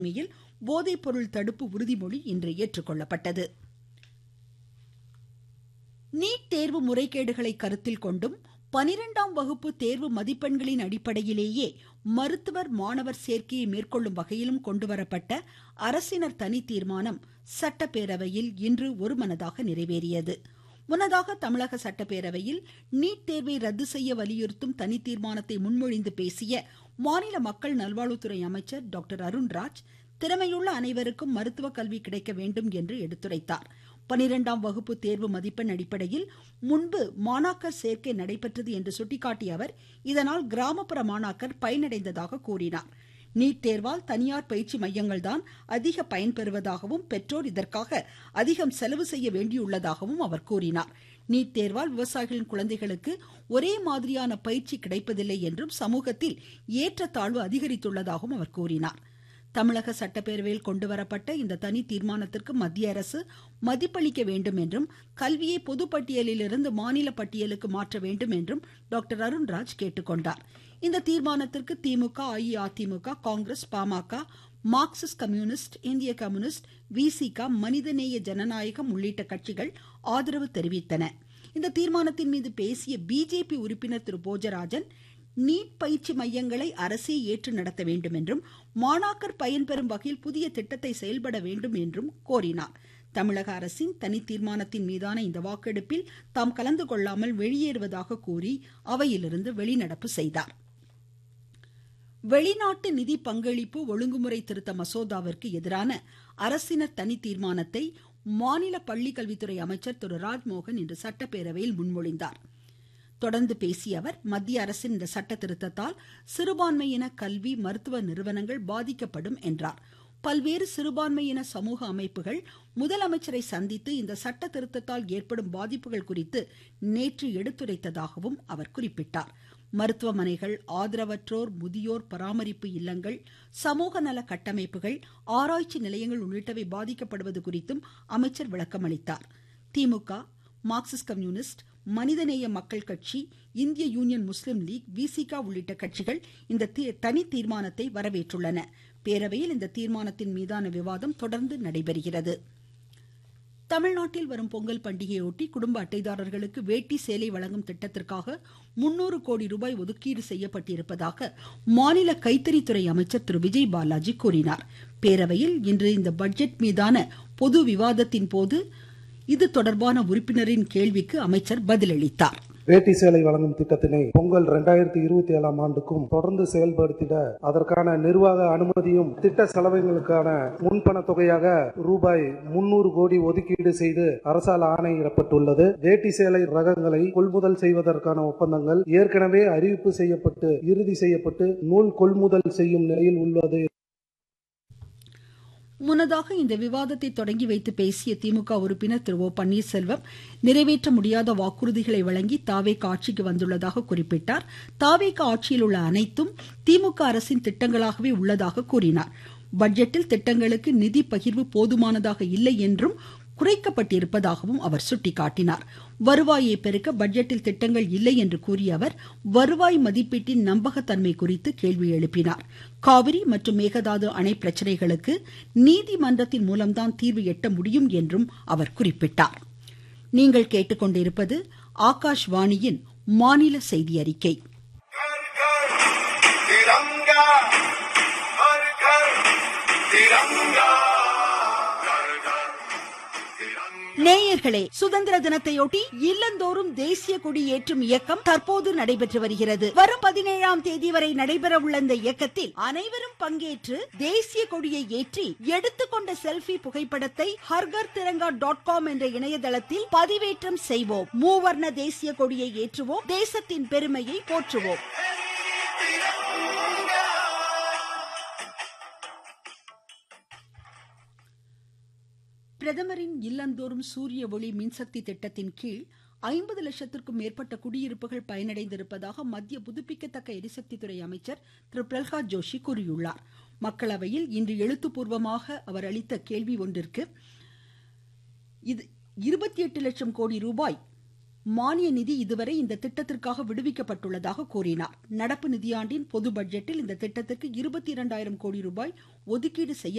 தலைமையில் போதைப்பொருள் தடுப்பு உறுதிமொழி இன்று ஏற்றுக்கொள்ளப்பட்டது நீட் தேர்வு முறைகேடுகளை கருத்தில் கொண்டும் பனிரெண்டாம் வகுப்பு தேர்வு மதிப்பெண்களின் அடிப்படையிலேயே மருத்துவர் மாணவர் சேர்க்கையை மேற்கொள்ளும் வகையிலும் கொண்டுவரப்பட்ட அரசினர் தனி தீர்மானம் சட்டப்பேரவையில் இன்று ஒருமனதாக நிறைவேறியது முன்னதாக தமிழக சட்டப்பேரவையில் நீட் தேர்வை ரத்து செய்ய வலியுறுத்தும் தனி தீர்மானத்தை முன்மொழிந்து பேசிய மாநில மக்கள் நல்வாழ்வுத்துறை அமைச்சர் டாக்டர் அருண்ராஜ் திறமையுள்ள அனைவருக்கும் மருத்துவ கல்வி கிடைக்க வேண்டும் என்று எடுத்துரைத்தார் பனிரெண்டாம் வகுப்பு தேர்வு மதிப்பெண் அடிப்படையில் முன்பு மாணாக்கர் சேர்க்கை நடைபெற்றது என்று சுட்டிக்காட்டிய அவர் இதனால் கிராமப்புற மாணாக்கர் பயனடைந்ததாக கூறினார் நீட் தேர்வால் தனியார் பயிற்சி மையங்கள் தான் அதிக பயன்பெறுவதாகவும் பெற்றோர் இதற்காக அதிகம் செலவு செய்ய வேண்டியுள்ளதாகவும் அவர் கூறினார் நீட் தேர்வால் விவசாயிகளின் குழந்தைகளுக்கு ஒரே மாதிரியான பயிற்சி கிடைப்பதில்லை என்றும் சமூகத்தில் ஏற்றத்தாழ்வு அதிகரித்துள்ளதாகவும் அவர் கூறினார் தமிழக சட்டப்பேரவையில் கொண்டுவரப்பட்ட இந்த தனி தீர்மானத்திற்கு மத்திய அரசு மதிப்பளிக்க வேண்டும் என்றும் கல்வியை பொதுப்பட்டியலிலிருந்து மாநில பட்டியலுக்கு மாற்ற வேண்டும் என்றும் டாக்டர் அருண்ராஜ் கேட்டுக்கொண்டார் இந்த தீர்மானத்திற்கு திமுக அஇஅதிமுக காங்கிரஸ் பாமக மார்க்சிஸ்ட் கம்யூனிஸ்ட் இந்திய கம்யூனிஸ்ட் விசிக மனிதநேய ஜனநாயகம் உள்ளிட்ட கட்சிகள் ஆதரவு தெரிவித்தன இந்த தீர்மானத்தின் மீது பேசிய பிஜேபி உறுப்பினர் திரு போஜராஜன் நீட் பயிற்சி மையங்களை அரசே ஏற்று நடத்த வேண்டும் என்றும் மாணாக்கர் பயன்பெறும் வகையில் புதிய திட்டத்தை செயல்பட வேண்டும் என்றும் கோரினார் தமிழக அரசின் தனி தீர்மானத்தின் மீதான இந்த வாக்கெடுப்பில் தாம் கலந்து கொள்ளாமல் வெளியேறுவதாக கூறி அவையிலிருந்து வெளிநடப்பு செய்தார் வெளிநாட்டு நிதி பங்களிப்பு ஒழுங்குமுறை திருத்த மசோதாவிற்கு எதிரான அரசினர் தனி தீர்மானத்தை மாநில பள்ளிக்கல்வித்துறை அமைச்சர் திரு ராஜ்மோகன் இன்று சட்டப்பேரவையில் முன்மொழிந்தார் தொடர்ந்து பேசிய அவர் மத்திய அரசின் இந்த சட்ட திருத்தத்தால் சிறுபான்மையின கல்வி மருத்துவ நிறுவனங்கள் பாதிக்கப்படும் என்றார் பல்வேறு சிறுபான்மையின சமூக அமைப்புகள் முதலமைச்சரை சந்தித்து இந்த சட்ட திருத்தத்தால் ஏற்படும் பாதிப்புகள் குறித்து நேற்று எடுத்துரைத்ததாகவும் அவர் குறிப்பிட்டார் மருத்துவமனைகள் ஆதரவற்றோர் முதியோர் பராமரிப்பு இல்லங்கள் சமூக நல கட்டமைப்புகள் ஆராய்ச்சி நிலையங்கள் உள்ளிட்டவை பாதிக்கப்படுவது குறித்தும் அமைச்சர் விளக்கமளித்தார் திமுக மார்க்சிஸ்ட் கம்யூனிஸ்ட் மனிதநேய மக்கள் கட்சி இந்திய யூனியன் முஸ்லீம் லீக் விசிகா உள்ளிட்ட கட்சிகள் இந்த தனி தீர்மானத்தை வரவேற்றுள்ளன பேரவையில் இந்த தீர்மானத்தின் மீதான விவாதம் தொடர்ந்து நடைபெறுகிறது தமிழ்நாட்டில் வரும் பொங்கல் பண்டிகையொட்டி குடும்ப அட்டைதாரர்களுக்கு வேட்டி சேலை வழங்கும் திட்டத்திற்காக முன்னூறு கோடி ரூபாய் ஒதுக்கீடு செய்யப்பட்டிருப்பதாக மாநில கைத்தறித்துறை அமைச்சர் திரு விஜய் பாலாஜி கூறினார் பேரவையில் இன்று இந்த பட்ஜெட் மீதான பொது விவாதத்தின் போது இது தொடர்பான உறுப்பினரின் கேள்விக்கு அமைச்சர் பதிலளித்தார் வேட்டி சேலை வழங்கும் திட்டத்தினை பொங்கல் இரண்டாயிரத்தி இருபத்தி ஏழாம் ஆண்டுக்கும் தொடர்ந்து செயல்படுத்திட அதற்கான நிர்வாக அனுமதியும் திட்ட செலவுகளுக்கான முன்பண தொகையாக ரூபாய் முன்னூறு கோடி ஒதுக்கீடு செய்து அரசால் ஆணையிடப்பட்டுள்ளது வேட்டி சேலை ரகங்களை கொள்முதல் செய்வதற்கான ஒப்பந்தங்கள் ஏற்கனவே அறிவிப்பு செய்யப்பட்டு இறுதி செய்யப்பட்டு நூல் கொள்முதல் செய்யும் நிலையில் உள்ளது முன்னதாக இந்த விவாதத்தை தொடங்கி வைத்து பேசிய திமுக உறுப்பினர் திரு ஓ பன்னீர்செல்வம் நிறைவேற்ற முடியாத வாக்குறுதிகளை வழங்கி தாவேக ஆட்சிக்கு வந்துள்ளதாக குறிப்பிட்டார் தாவேக ஆட்சியில் உள்ள அனைத்தும் திமுக அரசின் திட்டங்களாகவே உள்ளதாக கூறினார் பட்ஜெட்டில் திட்டங்களுக்கு நிதி பகிர்வு போதுமானதாக இல்லை என்றும் குறைக்கப்பட்டிருப்பதாகவும் அவர் சுட்டிக்காட்டினார் வருவாயை பெருக்க பட்ஜெட்டில் திட்டங்கள் இல்லை என்று கூறிய அவர் வருவாய் மதிப்பீட்டின் நம்பகத்தன்மை குறித்து கேள்வி எழுப்பினார் காவிரி மற்றும் மேகதாது அணை பிரச்சனைகளுக்கு நீதிமன்றத்தின் மூலம்தான் தீர்வு எட்ட முடியும் என்றும் அவர் குறிப்பிட்டார் நீங்கள் கேட்டுக்கொண்டிருப்பது ஆகாஷ்வாணியின் மாநில செய்தி அறிக்கை நேயர்களே சுதந்திர தினத்தையொட்டி இல்லந்தோறும் தேசிய கொடி ஏற்றும் இயக்கம் தற்போது நடைபெற்று வருகிறது வரும் பதினேழாம் தேதி வரை நடைபெற உள்ள இந்த இயக்கத்தில் அனைவரும் பங்கேற்று தேசிய கொடியை ஏற்றி எடுத்துக்கொண்ட செல்பி புகைப்படத்தை ஹர்கர் திரங்கா டாட் காம் என்ற இணையதளத்தில் பதிவேற்றம் செய்வோம் மூவர்ண தேசிய கொடியை ஏற்றுவோம் தேசத்தின் பெருமையை போற்றுவோம் பிரதமரின் இல்லந்தோறும் சூரிய ஒளி மின்சக்தி திட்டத்தின் கீழ் ஐம்பது லட்சத்திற்கும் மேற்பட்ட குடியிருப்புகள் பயனடைந்திருப்பதாக மத்திய புதுப்பிக்கத்தக்க எரிசக்தித்துறை அமைச்சர் திரு பிரல்ஹாத் ஜோஷி கூறியுள்ளார் மக்களவையில் இன்று எழுத்துப்பூர்வமாக அவர் அளித்த கேள்வி ஒன்றிற்கு இது இருபத்தி எட்டு லட்சம் கோடி ரூபாய் மானிய நிதி இதுவரை இந்த திட்டத்திற்காக விடுவிக்கப்பட்டுள்ளதாக கூறினார் நடப்பு நிதியாண்டின் பொது பட்ஜெட்டில் இந்த திட்டத்திற்கு இருபத்தி இரண்டாயிரம் கோடி ரூபாய் ஒதுக்கீடு செய்ய